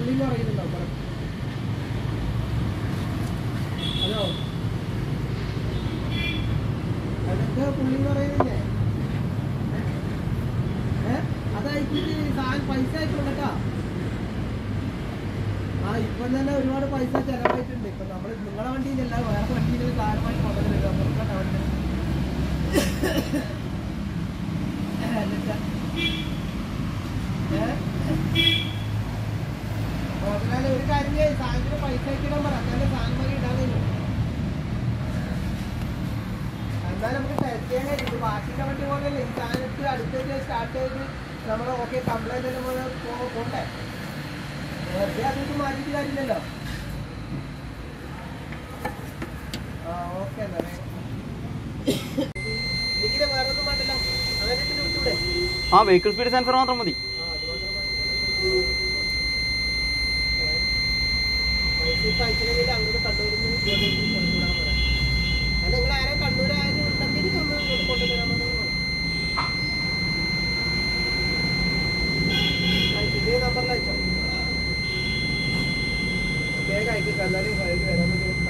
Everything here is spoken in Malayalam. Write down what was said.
പുള്ളി എന്ന് പറയുന്നുണ്ടോ പറ ഹലോ അതൊക്കെ പുള്ളി എന്ന് പറയുന്നില്ലേ ഏ അതായിട്ട് സാധനം പൈസ ആയിട്ടുണ്ടോ ആ ഇപ്പം തന്നെ ഒരുപാട് പൈസ ചെലവായിട്ടുണ്ട് ഇപ്പൊ നമ്മൾ നിങ്ങളെ വണ്ടിയിലല്ല വേറെ വണ്ടിയിൽ കാരമായിട്ട് കൊണ്ടുവരുന്നത് അപ്പുറത്തെ വണ്ടി എന്നിട്ട് ഏ? മുതലാളി ഒരു കാര്യം ചെയ്യ് സാധനത്തിന് പൈസ അയക്കണം പറ എന്നാലും സാധനം വരെ ഇടാൻ കഴിയും എന്നാലും നമുക്ക് ടെസ്റ്റ് ചെയ്യാൻ കഴിയും ഇത് ബാക്കിയുടെ വണ്ടി പോലെയല്ലേ ഈ സാധനത്തിൽ അടുത്തേക്ക് സ്റ്റാർട്ട് ചെയ്ത് നമ്മൾ ഓക്കെ കംപ്ലൈന്റ് എല്ലാം പോലെ പോ- പോണ്ടേ വെറുതെ അതിട്ട് മാറ്റിയിട്ട് കാര്യമില്ലല്ലോ ആ ഓക്കെ എന്നാ ഇതിലെ വേറെ ഒന്നും വേണ്ടല്ലോ അങ്ങനെ ഇട്ടിട്ട് വിട്ടൂടെ ആ വെഹിക്കിൾ സ്പീഡ് സെൻസർ മാത്രം മതി ആ, അത് മാത്രം മതി. ഏ? പൈസ ഇപ്പൊ അയച്ചില്ലെങ്കിൽ അങ്ങോട്ട് കണ്ണൂരിൽ നിന്ന് ഇങ്ങോട്ടേക്ക് കൊണ്ടുവിടാൻ പറയാം. അല്ല നിങ്ങൾ ആരോ കണ്ണൂർ ആരും ഉണ്ടെങ്കിൽ ഒന്ന് ഇങ്ങോട്ട് കൊണ്ടുവരാൻ പറഞ്ഞു ഇതേ നമ്പറിൽ അയച്ചോ വേഗം അയക്കുക എന്നാലും വരാൻ വേണ്ടി